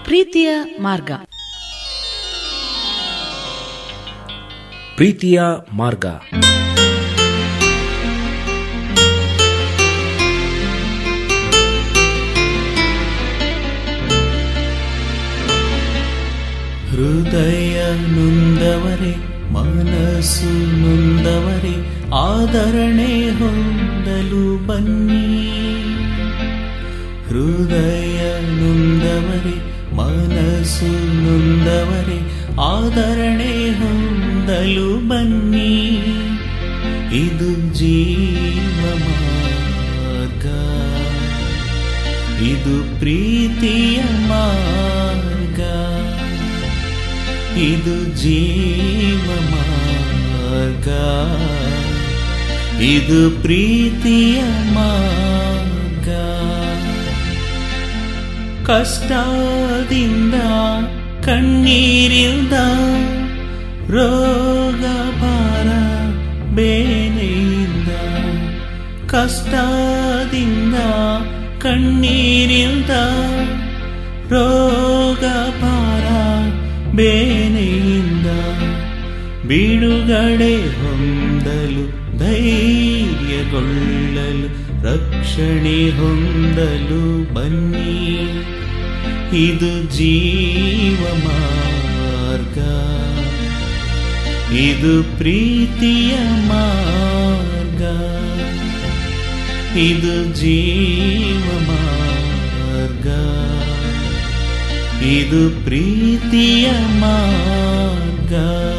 ಪ್ರೀತಿಯ ಮಾರ್ಗ ಪ್ರೀತಿಯ ಮಾರ್ಗ ಹೃದಯ ನೊಂದವರೇ ಮನಸ್ಸು ನೊಂದವರೇ ಆದರಣೆ ಹೊಂದಲು ಬನ್ನಿ ಹೃದಯ ನೊಂದವರೇ ಮನಸ್ಸು ನೊಂದವರೇ ಆದರಣೆ ಹೊಂದಲು ಬನ್ನಿ ಇದು ಜೀವ ಮಾರ್ಗ ಇದು ಪ್ರೀತಿಯ ಮಾರ್ಗ ಇದು ಜೀವ ಮಾರ್ಗ ಇದು ಪ್ರೀತಿಯ ಮಾರ್ಗ ಕಷ್ಟದಿಂದ ಕಣ್ಣೀರಿಂದ ರೋಗ ಭಾರ ಬೇನೆಯಿಂದ ಕಷ್ಟದಿಂದ ಕಣ್ಣೀರಿಂದ ರೋಗ ಭಾರ ಬೇನೆಯಿಂದ ಬಿಡುಗಡೆ ಹೊಂದಲು ಧೈರ್ಯಗೊಳ್ಳಲು ರಕ್ಷಣೆ ಹೊಂದಲು ಬನ್ನಿ ಇದು ಜೀವ ಮಾರ್ಗ ಇದು ಪ್ರೀತಿಯ ಮಾರ್ಗ ಇದು ಜೀವ ಮಾರ್ಗ ಇದು ಪ್ರೀತಿಯ ಮಾರ್ಗ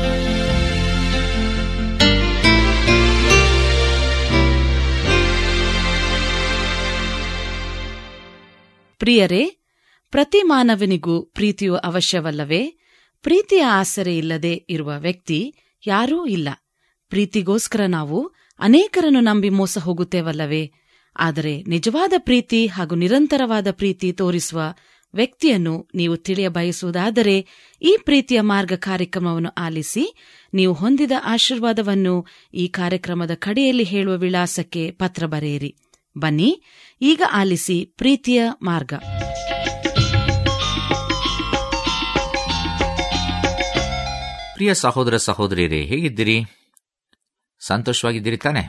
ಪ್ರಿಯರೇ ಪ್ರತಿ ಮಾನವನಿಗೂ ಪ್ರೀತಿಯು ಅವಶ್ಯವಲ್ಲವೇ ಪ್ರೀತಿಯ ಆಸರೆ ಇಲ್ಲದೆ ಇರುವ ವ್ಯಕ್ತಿ ಯಾರೂ ಇಲ್ಲ ಪ್ರೀತಿಗೋಸ್ಕರ ನಾವು ಅನೇಕರನ್ನು ನಂಬಿ ಮೋಸ ಹೋಗುತ್ತೇವಲ್ಲವೇ ಆದರೆ ನಿಜವಾದ ಪ್ರೀತಿ ಹಾಗೂ ನಿರಂತರವಾದ ಪ್ರೀತಿ ತೋರಿಸುವ ವ್ಯಕ್ತಿಯನ್ನು ನೀವು ತಿಳಿಯ ಬಯಸುವುದಾದರೆ ಈ ಪ್ರೀತಿಯ ಮಾರ್ಗ ಕಾರ್ಯಕ್ರಮವನ್ನು ಆಲಿಸಿ ನೀವು ಹೊಂದಿದ ಆಶೀರ್ವಾದವನ್ನು ಈ ಕಾರ್ಯಕ್ರಮದ ಕಡೆಯಲ್ಲಿ ಹೇಳುವ ವಿಳಾಸಕ್ಕೆ ಪತ್ರ ಬರೆಯಿರಿ ಬನ್ನಿ ಈಗ ಆಲಿಸಿ ಪ್ರೀತಿಯ ಮಾರ್ಗ ಪ್ರಿಯ ಸಹೋದರ ಸಹೋದರಿಯರೇ ಹೇಗಿದ್ದೀರಿ ಸಂತೋಷವಾಗಿದ್ದೀರಿ ತಾನೆ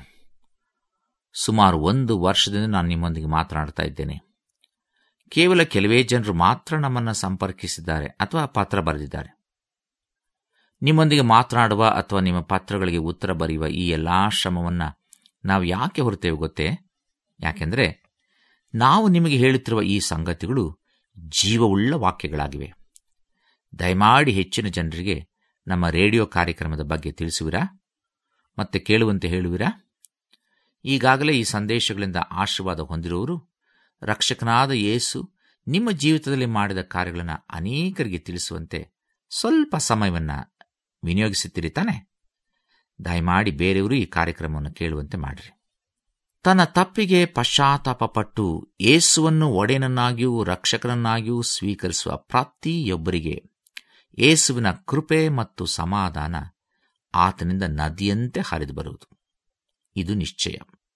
ಸುಮಾರು ಒಂದು ವರ್ಷದಿಂದ ನಾನು ನಿಮ್ಮೊಂದಿಗೆ ಮಾತನಾಡ್ತಾ ಇದ್ದೇನೆ ಕೇವಲ ಕೆಲವೇ ಜನರು ಮಾತ್ರ ನಮ್ಮನ್ನು ಸಂಪರ್ಕಿಸಿದ್ದಾರೆ ಅಥವಾ ಪತ್ರ ಬರೆದಿದ್ದಾರೆ ನಿಮ್ಮೊಂದಿಗೆ ಮಾತನಾಡುವ ಅಥವಾ ನಿಮ್ಮ ಪತ್ರಗಳಿಗೆ ಉತ್ತರ ಬರೆಯುವ ಈ ಎಲ್ಲಾ ಶ್ರಮವನ್ನು ನಾವು ಯಾಕೆ ಹೊರತೇವೆ ಗೊತ್ತೇ ಯಾಕೆಂದರೆ ನಾವು ನಿಮಗೆ ಹೇಳುತ್ತಿರುವ ಈ ಸಂಗತಿಗಳು ಜೀವವುಳ್ಳ ವಾಕ್ಯಗಳಾಗಿವೆ ದಯಮಾಡಿ ಹೆಚ್ಚಿನ ಜನರಿಗೆ ನಮ್ಮ ರೇಡಿಯೋ ಕಾರ್ಯಕ್ರಮದ ಬಗ್ಗೆ ತಿಳಿಸುವಿರಾ ಮತ್ತೆ ಕೇಳುವಂತೆ ಹೇಳುವಿರಾ ಈಗಾಗಲೇ ಈ ಸಂದೇಶಗಳಿಂದ ಆಶೀರ್ವಾದ ಹೊಂದಿರುವವರು ರಕ್ಷಕನಾದ ಯೇಸು ನಿಮ್ಮ ಜೀವಿತದಲ್ಲಿ ಮಾಡಿದ ಕಾರ್ಯಗಳನ್ನು ಅನೇಕರಿಗೆ ತಿಳಿಸುವಂತೆ ಸ್ವಲ್ಪ ಸಮಯವನ್ನು ವಿನಿಯೋಗಿಸುತ್ತೀರಿ ತಾನೆ ದಯಮಾಡಿ ಬೇರೆಯವರು ಈ ಕಾರ್ಯಕ್ರಮವನ್ನು ಕೇಳುವಂತೆ ಮಾಡಿರಿ ತನ್ನ ತಪ್ಪಿಗೆ ಪಶ್ಚಾತ್ತಾಪಪಟ್ಟು ಯೇಸುವನ್ನು ಒಡೆಯನನ್ನಾಗಿಯೂ ರಕ್ಷಕನನ್ನಾಗಿಯೂ ಸ್ವೀಕರಿಸುವ ಪ್ರತಿಯೊಬ್ಬರಿಗೆ ಯೇಸುವಿನ ಕೃಪೆ ಮತ್ತು ಸಮಾಧಾನ ಆತನಿಂದ ನದಿಯಂತೆ ಹರಿದು ಬರುವುದು ಇದು ನಿಶ್ಚಯ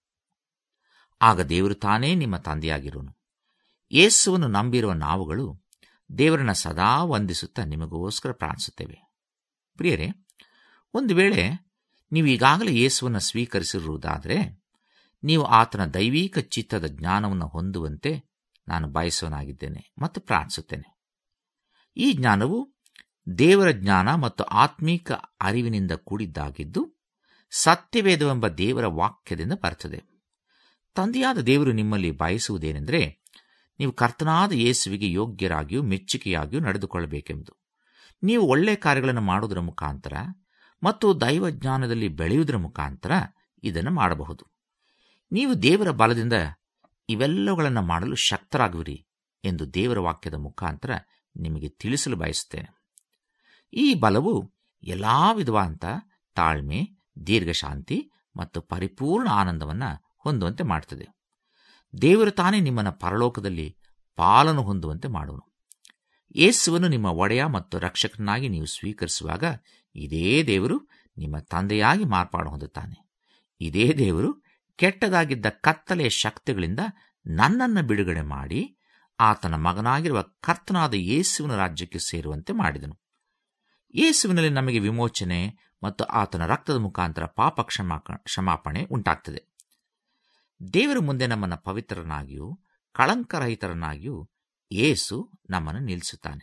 ಆಗ ದೇವರು ತಾನೇ ನಿಮ್ಮ ತಂದೆಯಾಗಿರೋನು ಯೇಸುವನ್ನು ನಂಬಿರುವ ನಾವುಗಳು ದೇವರನ್ನ ಸದಾ ವಂದಿಸುತ್ತಾ ನಿಮಗೋಸ್ಕರ ಪ್ರಾರ್ಥಿಸುತ್ತೇವೆ ಪ್ರಿಯರೇ ಒಂದು ವೇಳೆ ನೀವು ಈಗಾಗಲೇ ಯೇಸುವನ್ನು ಸ್ವೀಕರಿಸಿರುವುದಾದರೆ ನೀವು ಆತನ ದೈವಿಕ ಚಿತ್ತದ ಜ್ಞಾನವನ್ನು ಹೊಂದುವಂತೆ ನಾನು ಬಯಸೋನಾಗಿದ್ದೇನೆ ಮತ್ತು ಪ್ರಾರ್ಥಿಸುತ್ತೇನೆ ಈ ಜ್ಞಾನವು ದೇವರ ಜ್ಞಾನ ಮತ್ತು ಆತ್ಮೀಕ ಅರಿವಿನಿಂದ ಕೂಡಿದ್ದಾಗಿದ್ದು ಸತ್ಯವೇದವೆಂಬ ದೇವರ ವಾಕ್ಯದಿಂದ ಬರ್ತದೆ ತಂದೆಯಾದ ದೇವರು ನಿಮ್ಮಲ್ಲಿ ಬಯಸುವುದೇನೆಂದರೆ ನೀವು ಕರ್ತನಾದ ಯೇಸುವಿಗೆ ಯೋಗ್ಯರಾಗಿಯೂ ಮೆಚ್ಚುಗೆಯಾಗಿಯೂ ನಡೆದುಕೊಳ್ಳಬೇಕೆಂಬುದು ನೀವು ಒಳ್ಳೆ ಕಾರ್ಯಗಳನ್ನು ಮಾಡುವುದರ ಮುಖಾಂತರ ಮತ್ತು ದೈವ ಜ್ಞಾನದಲ್ಲಿ ಬೆಳೆಯುವುದರ ಮುಖಾಂತರ ಇದನ್ನು ಮಾಡಬಹುದು ನೀವು ದೇವರ ಬಲದಿಂದ ಇವೆಲ್ಲವುಗಳನ್ನು ಮಾಡಲು ಶಕ್ತರಾಗುವಿರಿ ಎಂದು ದೇವರ ವಾಕ್ಯದ ಮುಖಾಂತರ ನಿಮಗೆ ತಿಳಿಸಲು ಬಯಸುತ್ತೇನೆ ಈ ಬಲವು ಎಲ್ಲಾ ವಿಧವಾದಂಥ ತಾಳ್ಮೆ ದೀರ್ಘಶಾಂತಿ ಮತ್ತು ಪರಿಪೂರ್ಣ ಆನಂದವನ್ನು ಹೊಂದುವಂತೆ ಮಾಡುತ್ತದೆ ದೇವರು ತಾನೇ ನಿಮ್ಮನ್ನು ಪರಲೋಕದಲ್ಲಿ ಪಾಲನು ಹೊಂದುವಂತೆ ಮಾಡುವನು ಯೇಸುವನ್ನು ನಿಮ್ಮ ಒಡೆಯ ಮತ್ತು ರಕ್ಷಕನಾಗಿ ನೀವು ಸ್ವೀಕರಿಸುವಾಗ ಇದೇ ದೇವರು ನಿಮ್ಮ ತಂದೆಯಾಗಿ ಮಾರ್ಪಾಡು ಹೊಂದುತ್ತಾನೆ ಇದೇ ದೇವರು ಕೆಟ್ಟದಾಗಿದ್ದ ಕತ್ತಲೆಯ ಶಕ್ತಿಗಳಿಂದ ನನ್ನನ್ನು ಬಿಡುಗಡೆ ಮಾಡಿ ಆತನ ಮಗನಾಗಿರುವ ಕರ್ತನಾದ ಯೇಸುವಿನ ರಾಜ್ಯಕ್ಕೆ ಸೇರುವಂತೆ ಮಾಡಿದನು ಯೇಸುವಿನಲ್ಲಿ ನಮಗೆ ವಿಮೋಚನೆ ಮತ್ತು ಆತನ ರಕ್ತದ ಮುಖಾಂತರ ಪಾಪ ಕ್ಷಮಾ ಕ್ಷಮಾಪಣೆ ಉಂಟಾಗ್ತದೆ ದೇವರ ಮುಂದೆ ನಮ್ಮನ್ನು ಪವಿತ್ರರನ್ನಾಗಿಯೂ ಕಳಂಕರಹಿತರನ್ನಾಗಿಯೂ ಯೇಸು ನಮ್ಮನ್ನು ನಿಲ್ಲಿಸುತ್ತಾನೆ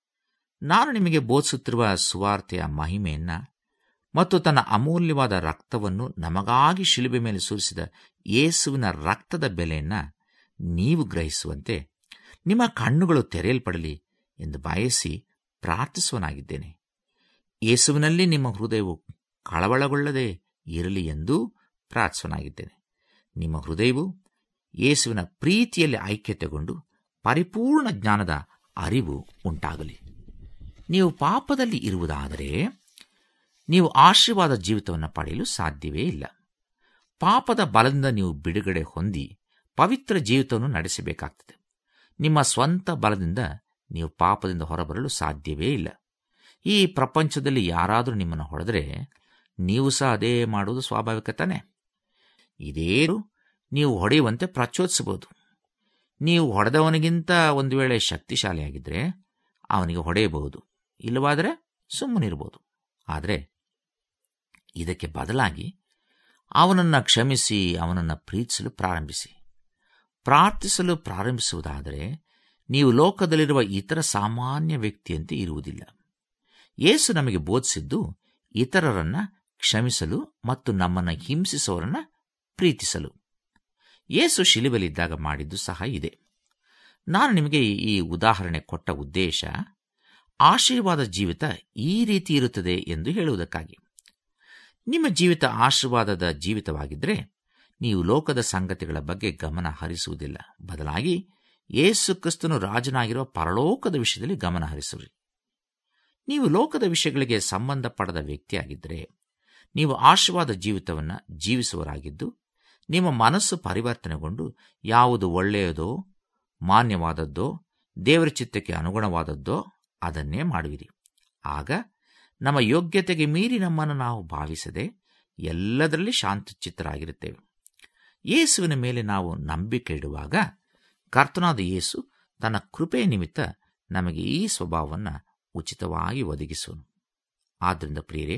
ನಾನು ನಿಮಗೆ ಬೋಧಿಸುತ್ತಿರುವ ಸುವಾರ್ತೆಯ ಮಹಿಮೆಯನ್ನ ಮತ್ತು ತನ್ನ ಅಮೂಲ್ಯವಾದ ರಕ್ತವನ್ನು ನಮಗಾಗಿ ಶಿಲುಬೆ ಮೇಲೆ ಸುರಿಸಿದ ಯೇಸುವಿನ ರಕ್ತದ ಬೆಲೆಯನ್ನ ನೀವು ಗ್ರಹಿಸುವಂತೆ ನಿಮ್ಮ ಕಣ್ಣುಗಳು ತೆರೆಯಲ್ಪಡಲಿ ಎಂದು ಬಯಸಿ ಪ್ರಾರ್ಥಿಸುವನಾಗಿದ್ದೇನೆ ಯೇಸುವಿನಲ್ಲಿ ನಿಮ್ಮ ಹೃದಯವು ಕಳವಳಗೊಳ್ಳದೆ ಇರಲಿ ಎಂದು ಪ್ರಾರ್ಥಿಸುವನಾಗಿದ್ದೇನೆ ನಿಮ್ಮ ಹೃದಯವು ಯೇಸುವಿನ ಪ್ರೀತಿಯಲ್ಲಿ ಐಕ್ಯತೆಗೊಂಡು ಪರಿಪೂರ್ಣ ಜ್ಞಾನದ ಅರಿವು ಉಂಟಾಗಲಿ ನೀವು ಪಾಪದಲ್ಲಿ ಇರುವುದಾದರೆ ನೀವು ಆಶೀರ್ವಾದ ಜೀವಿತವನ್ನು ಪಡೆಯಲು ಸಾಧ್ಯವೇ ಇಲ್ಲ ಪಾಪದ ಬಲದಿಂದ ನೀವು ಬಿಡುಗಡೆ ಹೊಂದಿ ಪವಿತ್ರ ಜೀವಿತವನ್ನು ನಡೆಸಬೇಕಾಗ್ತದೆ ನಿಮ್ಮ ಸ್ವಂತ ಬಲದಿಂದ ನೀವು ಪಾಪದಿಂದ ಹೊರಬರಲು ಸಾಧ್ಯವೇ ಇಲ್ಲ ಈ ಪ್ರಪಂಚದಲ್ಲಿ ಯಾರಾದರೂ ನಿಮ್ಮನ್ನು ಹೊಡೆದರೆ ನೀವು ಸಹ ಅದೇ ಮಾಡುವುದು ಸ್ವಾಭಾವಿಕ ತಾನೆ ಇದೇ ನೀವು ಹೊಡೆಯುವಂತೆ ಪ್ರಚೋದಿಸಬಹುದು ನೀವು ಹೊಡೆದವನಿಗಿಂತ ಒಂದು ವೇಳೆ ಶಕ್ತಿಶಾಲಿಯಾಗಿದ್ದರೆ ಅವನಿಗೆ ಹೊಡೆಯಬಹುದು ಇಲ್ಲವಾದರೆ ಸುಮ್ಮನಿರ್ಬೋದು ಆದರೆ ಇದಕ್ಕೆ ಬದಲಾಗಿ ಅವನನ್ನು ಕ್ಷಮಿಸಿ ಅವನನ್ನು ಪ್ರೀತಿಸಲು ಪ್ರಾರಂಭಿಸಿ ಪ್ರಾರ್ಥಿಸಲು ಪ್ರಾರಂಭಿಸುವುದಾದರೆ ನೀವು ಲೋಕದಲ್ಲಿರುವ ಇತರ ಸಾಮಾನ್ಯ ವ್ಯಕ್ತಿಯಂತೆ ಇರುವುದಿಲ್ಲ ಯೇಸು ನಮಗೆ ಬೋಧಿಸಿದ್ದು ಇತರರನ್ನ ಕ್ಷಮಿಸಲು ಮತ್ತು ನಮ್ಮನ್ನು ಹಿಂಸಿಸುವವರನ್ನ ಪ್ರೀತಿಸಲು ಯೇಸು ಶಿಲುಬಲಿದ್ದಾಗ ಮಾಡಿದ್ದು ಸಹ ಇದೆ ನಾನು ನಿಮಗೆ ಈ ಉದಾಹರಣೆ ಕೊಟ್ಟ ಉದ್ದೇಶ ಆಶೀರ್ವಾದ ಜೀವಿತ ಈ ರೀತಿ ಇರುತ್ತದೆ ಎಂದು ಹೇಳುವುದಕ್ಕಾಗಿ ನಿಮ್ಮ ಜೀವಿತ ಆಶೀರ್ವಾದದ ಜೀವಿತವಾಗಿದ್ದರೆ ನೀವು ಲೋಕದ ಸಂಗತಿಗಳ ಬಗ್ಗೆ ಗಮನ ಹರಿಸುವುದಿಲ್ಲ ಬದಲಾಗಿ ಯೇಸು ಕ್ರಿಸ್ತನು ರಾಜನಾಗಿರುವ ಪರಲೋಕದ ವಿಷಯದಲ್ಲಿ ಗಮನ ಹರಿಸುವಿರಿ ನೀವು ಲೋಕದ ವಿಷಯಗಳಿಗೆ ಸಂಬಂಧಪಡದ ವ್ಯಕ್ತಿಯಾಗಿದ್ದರೆ ನೀವು ಆಶೀರ್ವಾದ ಜೀವಿತವನ್ನು ಜೀವಿಸುವರಾಗಿದ್ದು ನಿಮ್ಮ ಮನಸ್ಸು ಪರಿವರ್ತನೆಗೊಂಡು ಯಾವುದು ಒಳ್ಳೆಯದೋ ಮಾನ್ಯವಾದದ್ದೋ ದೇವರ ಚಿತ್ತಕ್ಕೆ ಅನುಗುಣವಾದದ್ದೋ ಅದನ್ನೇ ಮಾಡುವಿರಿ ಆಗ ನಮ್ಮ ಯೋಗ್ಯತೆಗೆ ಮೀರಿ ನಮ್ಮನ್ನು ನಾವು ಭಾವಿಸದೆ ಎಲ್ಲದರಲ್ಲಿ ಶಾಂತಚಿತ್ತರಾಗಿರುತ್ತೇವೆ ಯೇಸುವಿನ ಮೇಲೆ ನಾವು ನಂಬಿಕೆ ಇಡುವಾಗ ಕರ್ತನಾದ ಯೇಸು ತನ್ನ ಕೃಪೆಯ ನಿಮಿತ್ತ ನಮಗೆ ಈ ಸ್ವಭಾವವನ್ನು ಉಚಿತವಾಗಿ ಒದಗಿಸುವನು ಆದ್ದರಿಂದ ಪ್ರಿಯರೇ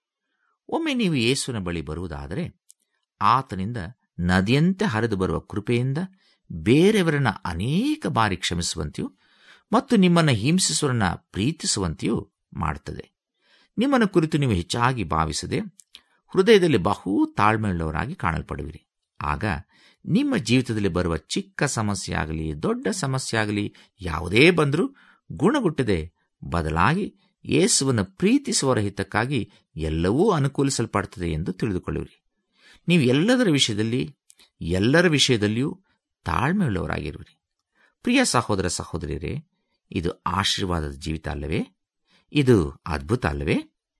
ಒಮ್ಮೆ ನೀವು ಯೇಸುವಿನ ಬಳಿ ಬರುವುದಾದರೆ ಆತನಿಂದ ನದಿಯಂತೆ ಹರಿದು ಬರುವ ಕೃಪೆಯಿಂದ ಬೇರೆಯವರನ್ನ ಅನೇಕ ಬಾರಿ ಕ್ಷಮಿಸುವಂತೆಯೂ ಮತ್ತು ನಿಮ್ಮನ್ನು ಹಿಂಸಿಸುವರನ್ನ ಪ್ರೀತಿಸುವಂತೆಯೂ ಮಾಡುತ್ತದೆ ನಿಮ್ಮನ್ನು ಕುರಿತು ನೀವು ಹೆಚ್ಚಾಗಿ ಭಾವಿಸದೆ ಹೃದಯದಲ್ಲಿ ಬಹು ತಾಳ್ಮೆಯುಳ್ಳವರಾಗಿ ಕಾಣಲ್ಪಡುವಿರಿ ಆಗ ನಿಮ್ಮ ಜೀವಿತದಲ್ಲಿ ಬರುವ ಚಿಕ್ಕ ಸಮಸ್ಯೆ ಆಗಲಿ ದೊಡ್ಡ ಸಮಸ್ಯೆ ಆಗಲಿ ಯಾವುದೇ ಬಂದರೂ ಗುಣಗುಟ್ಟದೆ ಬದಲಾಗಿ ಯೇಸುವನ್ನು ಪ್ರೀತಿಸುವರ ಹಿತಕ್ಕಾಗಿ ಎಲ್ಲವೂ ಅನುಕೂಲಿಸಲ್ಪಡುತ್ತದೆ ಎಂದು ತಿಳಿದುಕೊಳ್ಳುವಿರಿ ನೀವು ಎಲ್ಲದರ ವಿಷಯದಲ್ಲಿ ಎಲ್ಲರ ವಿಷಯದಲ್ಲಿಯೂ ತಾಳ್ಮೆಯುಳ್ಳವರಾಗಿರುವಿರಿ ಪ್ರಿಯ ಸಹೋದರ ಸಹೋದರಿಯರೇ ಇದು ಆಶೀರ್ವಾದದ ಜೀವಿತ ಅಲ್ಲವೇ ಇದು ಅದ್ಭುತ ಅಲ್ಲವೇ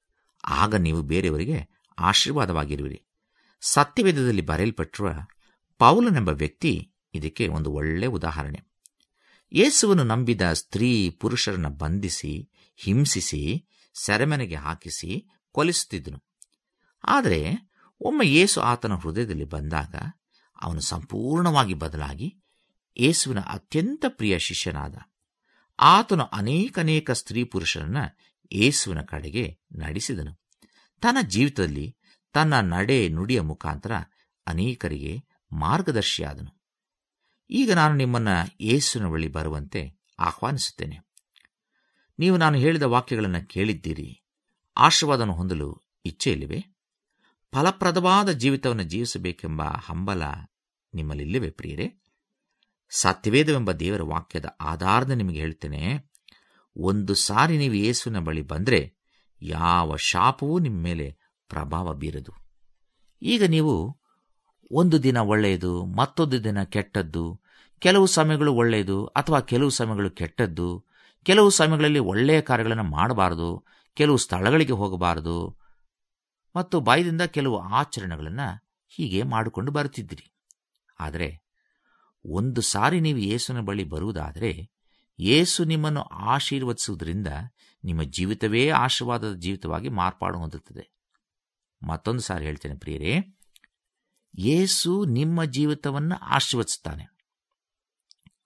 ಆಗ ನೀವು ಬೇರೆಯವರಿಗೆ ಆಶೀರ್ವಾದವಾಗಿರುವಿರಿ ಸತ್ಯವೇದದಲ್ಲಿ ಬರೆಯಲ್ಪಟ್ಟಿರುವ ಪೌಲನೆಂಬ ವ್ಯಕ್ತಿ ಇದಕ್ಕೆ ಒಂದು ಒಳ್ಳೆ ಉದಾಹರಣೆ ಯೇಸುವನ್ನು ನಂಬಿದ ಸ್ತ್ರೀ ಪುರುಷರನ್ನ ಬಂಧಿಸಿ ಹಿಂಸಿಸಿ ಸೆರೆಮನೆಗೆ ಹಾಕಿಸಿ ಕೊಲಿಸುತ್ತಿದ್ದನು ಆದರೆ ಒಮ್ಮೆ ಯೇಸು ಆತನ ಹೃದಯದಲ್ಲಿ ಬಂದಾಗ ಅವನು ಸಂಪೂರ್ಣವಾಗಿ ಬದಲಾಗಿ ಯೇಸುವಿನ ಅತ್ಯಂತ ಪ್ರಿಯ ಶಿಷ್ಯನಾದ ಆತನು ಅನೇಕನೇಕ ಸ್ತ್ರೀ ಪುರುಷರನ್ನ ಯೇಸುವಿನ ಕಡೆಗೆ ನಡೆಸಿದನು ತನ್ನ ಜೀವಿತದಲ್ಲಿ ತನ್ನ ನಡೆ ನುಡಿಯ ಮುಖಾಂತರ ಅನೇಕರಿಗೆ ಮಾರ್ಗದರ್ಶಿಯಾದನು ಈಗ ನಾನು ನಿಮ್ಮನ್ನ ಯೇಸುವಿನ ಬಳಿ ಬರುವಂತೆ ಆಹ್ವಾನಿಸುತ್ತೇನೆ ನೀವು ನಾನು ಹೇಳಿದ ವಾಕ್ಯಗಳನ್ನು ಕೇಳಿದ್ದೀರಿ ಆಶೀರ್ವಾದವನ್ನು ಹೊಂದಲು ಇಚ್ಛೆಯಿಲ್ಲಿವೆ ಫಲಪ್ರದವಾದ ಜೀವಿತವನ್ನು ಜೀವಿಸಬೇಕೆಂಬ ಹಂಬಲ ನಿಮ್ಮಲ್ಲಿಲ್ಲವೇ ಪ್ರಿಯರೇ ಸತ್ಯವೇದವೆಂಬ ದೇವರ ವಾಕ್ಯದ ಆಧಾರದ ನಿಮಗೆ ಹೇಳ್ತೇನೆ ಒಂದು ಸಾರಿ ನೀವು ಯೇಸುವಿನ ಬಳಿ ಬಂದರೆ ಯಾವ ಶಾಪವೂ ನಿಮ್ಮ ಮೇಲೆ ಪ್ರಭಾವ ಬೀರದು ಈಗ ನೀವು ಒಂದು ದಿನ ಒಳ್ಳೆಯದು ಮತ್ತೊಂದು ದಿನ ಕೆಟ್ಟದ್ದು ಕೆಲವು ಸಮಯಗಳು ಒಳ್ಳೆಯದು ಅಥವಾ ಕೆಲವು ಸಮಯಗಳು ಕೆಟ್ಟದ್ದು ಕೆಲವು ಸಮಯಗಳಲ್ಲಿ ಒಳ್ಳೆಯ ಕಾರ್ಯಗಳನ್ನು ಮಾಡಬಾರದು ಕೆಲವು ಸ್ಥಳಗಳಿಗೆ ಹೋಗಬಾರದು ಮತ್ತು ಬಾಯದಿಂದ ಕೆಲವು ಆಚರಣೆಗಳನ್ನು ಹೀಗೆ ಮಾಡಿಕೊಂಡು ಬರುತ್ತಿದ್ದಿರಿ ಆದರೆ ಒಂದು ಸಾರಿ ನೀವು ಯೇಸುವಿನ ಬಳಿ ಬರುವುದಾದರೆ ಯೇಸು ನಿಮ್ಮನ್ನು ಆಶೀರ್ವದಿಸುವುದರಿಂದ ನಿಮ್ಮ ಜೀವಿತವೇ ಆಶೀರ್ವಾದದ ಜೀವಿತವಾಗಿ ಮಾರ್ಪಾಡು ಹೊಂದುತ್ತದೆ ಮತ್ತೊಂದು ಸಾರಿ ಹೇಳ್ತೇನೆ ಪ್ರಿಯರೇ ಯೇಸು ನಿಮ್ಮ ಜೀವಿತವನ್ನು ಆಶೀರ್ವದಿಸುತ್ತಾನೆ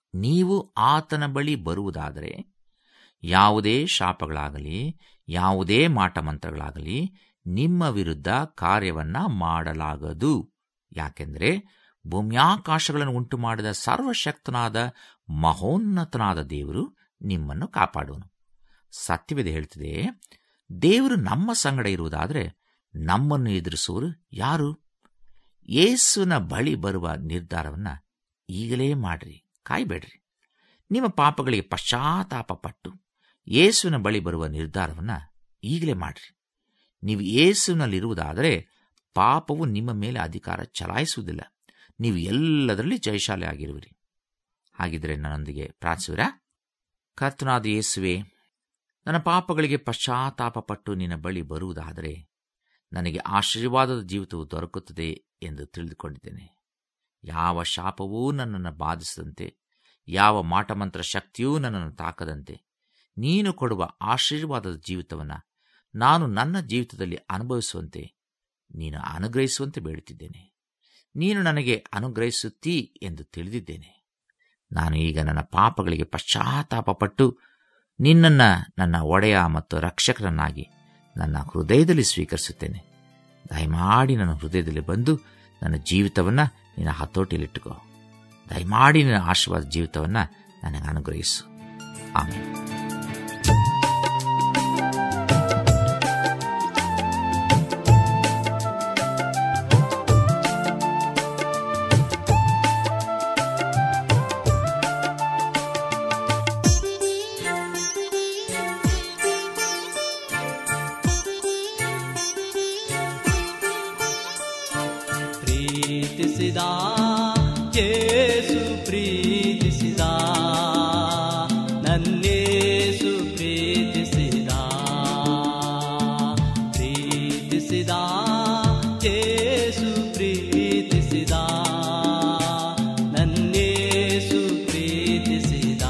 ನೀವು ಆತನ ಬಳಿ ಬರುವುದಾದರೆ ಯಾವುದೇ ಶಾಪಗಳಾಗಲಿ ಯಾವುದೇ ಮಾಟಮಂತ್ರಗಳಾಗಲಿ ನಿಮ್ಮ ವಿರುದ್ಧ ಕಾರ್ಯವನ್ನ ಮಾಡಲಾಗದು ಯಾಕೆಂದರೆ ಭೂಮ್ಯಾಕಾಶಗಳನ್ನು ಉಂಟು ಮಾಡಿದ ಸರ್ವಶಕ್ತನಾದ ಮಹೋನ್ನತನಾದ ದೇವರು ನಿಮ್ಮನ್ನು ಕಾಪಾಡುವನು ಸತ್ಯವಿದೆ ಹೇಳ್ತಿದೆ ದೇವರು ನಮ್ಮ ಸಂಗಡ ಇರುವುದಾದರೆ ನಮ್ಮನ್ನು ಎದುರಿಸುವರು ಯಾರು ಯೇಸುವಿನ ಬಳಿ ಬರುವ ನಿರ್ಧಾರವನ್ನ ಈಗಲೇ ಮಾಡ್ರಿ ಕಾಯ್ಬೇಡ್ರಿ ನಿಮ್ಮ ಪಾಪಗಳಿಗೆ ಪಶ್ಚಾತ್ತಾಪ ಪಟ್ಟು ಯೇಸುವಿನ ಬಳಿ ಬರುವ ನಿರ್ಧಾರವನ್ನ ಈಗಲೇ ಮಾಡ್ರಿ ನೀವು ಯೇಸುವಿನಲ್ಲಿರುವುದಾದರೆ ಪಾಪವು ನಿಮ್ಮ ಮೇಲೆ ಅಧಿಕಾರ ಚಲಾಯಿಸುವುದಿಲ್ಲ ನೀವು ಎಲ್ಲದರಲ್ಲಿ ಜಯಶಾಲಿ ಆಗಿರುವಿರಿ ಹಾಗಿದ್ರೆ ನನ್ನೊಂದಿಗೆ ಪ್ರಾರ್ಥಿಸುವಿರಾ ಕರ್ತನಾದ ಯೇಸುವೆ ನನ್ನ ಪಾಪಗಳಿಗೆ ಪಶ್ಚಾತ್ತಾಪ ಪಟ್ಟು ನಿನ್ನ ಬಳಿ ಬರುವುದಾದರೆ ನನಗೆ ಆಶೀರ್ವಾದದ ಜೀವಿತವು ದೊರಕುತ್ತದೆ ಎಂದು ತಿಳಿದುಕೊಂಡಿದ್ದೇನೆ ಯಾವ ಶಾಪವೂ ನನ್ನನ್ನು ಬಾಧಿಸದಂತೆ ಯಾವ ಮಾಟಮಂತ್ರ ಶಕ್ತಿಯೂ ನನ್ನನ್ನು ತಾಕದಂತೆ ನೀನು ಕೊಡುವ ಆಶೀರ್ವಾದದ ಜೀವಿತವನ್ನು ನಾನು ನನ್ನ ಜೀವಿತದಲ್ಲಿ ಅನುಭವಿಸುವಂತೆ ನೀನು ಅನುಗ್ರಹಿಸುವಂತೆ ಬೇಡುತ್ತಿದ್ದೇನೆ ನೀನು ನನಗೆ ಅನುಗ್ರಹಿಸುತ್ತೀ ಎಂದು ತಿಳಿದಿದ್ದೇನೆ ನಾನು ಈಗ ನನ್ನ ಪಾಪಗಳಿಗೆ ಪಶ್ಚಾತ್ತಾಪ ಪಟ್ಟು ನಿನ್ನನ್ನ ನನ್ನ ಒಡೆಯ ಮತ್ತು ರಕ್ಷಕರನ್ನಾಗಿ ನನ್ನ ಹೃದಯದಲ್ಲಿ ಸ್ವೀಕರಿಸುತ್ತೇನೆ ದಯಮಾಡಿ ನನ್ನ ಹೃದಯದಲ್ಲಿ ಬಂದು ನನ್ನ ಜೀವಿತವನ್ನು ನಿನ್ನ ಹತೋಟಿಯಲ್ಲಿಟ್ಟುಕೋ ದಯಮಾಡಿ ನಿನ್ನ ಆಶೀರ್ವಾದ ಜೀವಿತವನ್ನು ನನಗೆ ಅನುಗ್ರಹಿಸು ಆಮೇಲೆ ಪ್ರೀತಿಸಿದ ಯೇಸು ಪ್ರೀತಿಸಿದ ನನ್ನೇಸು ಪ್ರೀತಿಸಿದ ಪ್ರೀತಿಸಿದ ಯೇಸು ಪ್ರೀತಿಸಿದ ನನ್ನೇಸು ಪ್ರೀತಿಸಿದ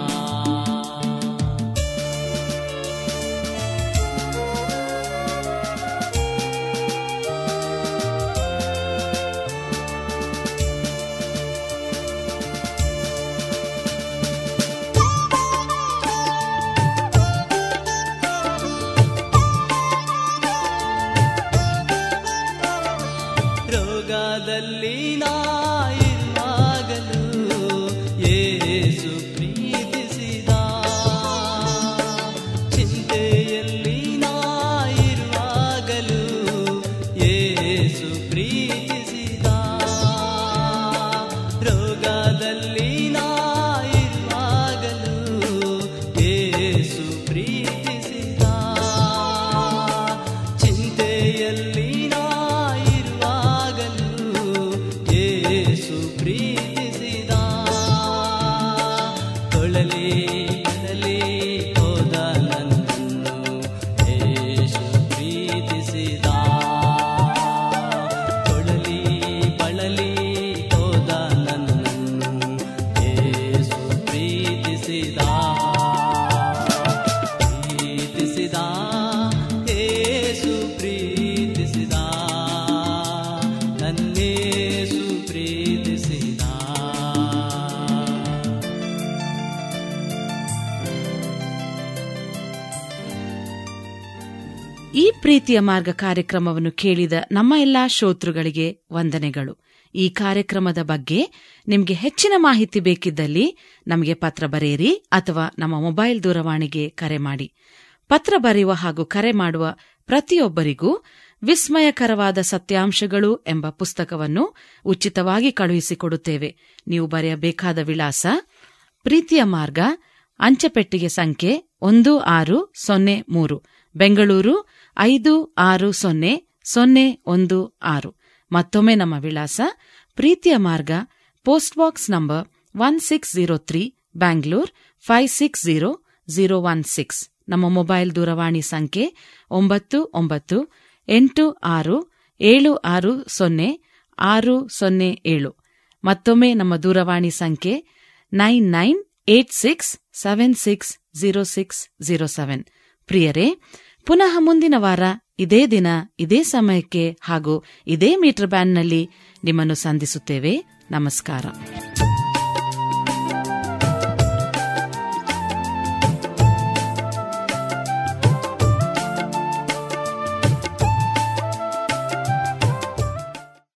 ರೋಗದಲ್ಲಿ ನಾಯಿರುವಾಗಲೂ ಯೇಸು ಪ್ರೀತಿಸಿದ ಚಿಂತೆಯಲ್ಲಿ ನಾಯಿರುವಾಗಲೂ ಯೇಸು ಪ್ರೀತಿಸಿದ ರೋಗದಲ್ಲಿ ನಾಯಿರುವಾಗಲೂ ಯೇಸು ಪ್ರೀತಿಸಿದ ಚಿಂತೆಯಲ್ಲಿ ನಾಯಿರುವಾಗಲೂ ಯೇಸು ಪ್ರೀತಿಸಿದ ತೊಳಲಿ ಕಡಲಿ ಹೋದ ನನ್ನನ್ನು ಯೇಸು ಪ್ರೀತಿಸಿದ ತೊಳಲಿ ಬಳಲಿ ಹೋದ ನನ್ನನ್ನು ಯೇಸು ಪ್ರೀತಿಸಿದ ಪ್ರೀತಿಸಿದ ಯೇಸು ಪ್ರೀತಿಸಿದ ನನ್ನೇಸು ಪ್ರೀತಿಸಿದ ಈ ಪ್ರೀತಿಯ ಮಾರ್ಗ ಕಾರ್ಯಕ್ರಮವನ್ನು ಕೇಳಿದ ನಮ್ಮ ಎಲ್ಲಾ ಶ್ರೋತೃಗಳಿಗೆ ವಂದನೆಗಳು ಈ ಕಾರ್ಯಕ್ರಮದ ಬಗ್ಗೆ ನಿಮಗೆ ಹೆಚ್ಚಿನ ಮಾಹಿತಿ ಬೇಕಿದ್ದಲ್ಲಿ ನಮಗೆ ಪತ್ರ ಬರೆಯಿರಿ ಅಥವಾ ನಮ್ಮ ಮೊಬೈಲ್ ದೂರವಾಣಿಗೆ ಕರೆ ಮಾಡಿ ಪತ್ರ ಬರೆಯುವ ಹಾಗೂ ಕರೆ ಮಾಡುವ ಪ್ರತಿಯೊಬ್ಬರಿಗೂ ವಿಸ್ಮಯಕರವಾದ ಸತ್ಯಾಂಶಗಳು ಎಂಬ ಪುಸ್ತಕವನ್ನು ಉಚಿತವಾಗಿ ಕಳುಹಿಸಿಕೊಡುತ್ತೇವೆ ನೀವು ಬರೆಯಬೇಕಾದ ವಿಳಾಸ ಪ್ರೀತಿಯ ಮಾರ್ಗ ಅಂಚೆಪೆಟ್ಟಿಗೆ ಸಂಖ್ಯೆ ಒಂದು ಆರು ಸೊನ್ನೆ ಮೂರು ಬೆಂಗಳೂರು ಐದು ಆರು ಸೊನ್ನೆ ಸೊನ್ನೆ ಒಂದು ಆರು ಮತ್ತೊಮ್ಮೆ ನಮ್ಮ ವಿಳಾಸ ಪ್ರೀತಿಯ ಮಾರ್ಗ post box number one six zero three Bangalore five six zero zero one six ನಮ್ಮ ಮೊಬೈಲ್ ದೂರವಾಣಿ ಸಂಖ್ಯೆ ಒಂಬತ್ತು ಒಂಬತ್ತು ಎಂಟು ಆರು ಏಳು ಆರು ಸೊನ್ನೆ ಆರು ಸೊನ್ನೆ ಏಳು ಮತ್ತೊಮ್ಮೆ ನಮ್ಮ ದೂರವಾಣಿ ಸಂಖ್ಯೆ nine nine eight six seven six zero six zero seven ಪ್ರಿಯರೇ ಪುನಃ ಮುಂದಿನ ವಾರ ಇದೇ ದಿನ ಇದೇ ಸಮಯಕ್ಕೆ ಹಾಗೂ ಇದೇ ಮೀಟರ್ ಬ್ಯಾಂಡ್ನಲ್ಲಿ ನಿಮ್ಮನ್ನು ಸಂಧಿಸುತ್ತೇವೆ ನಮಸ್ಕಾರ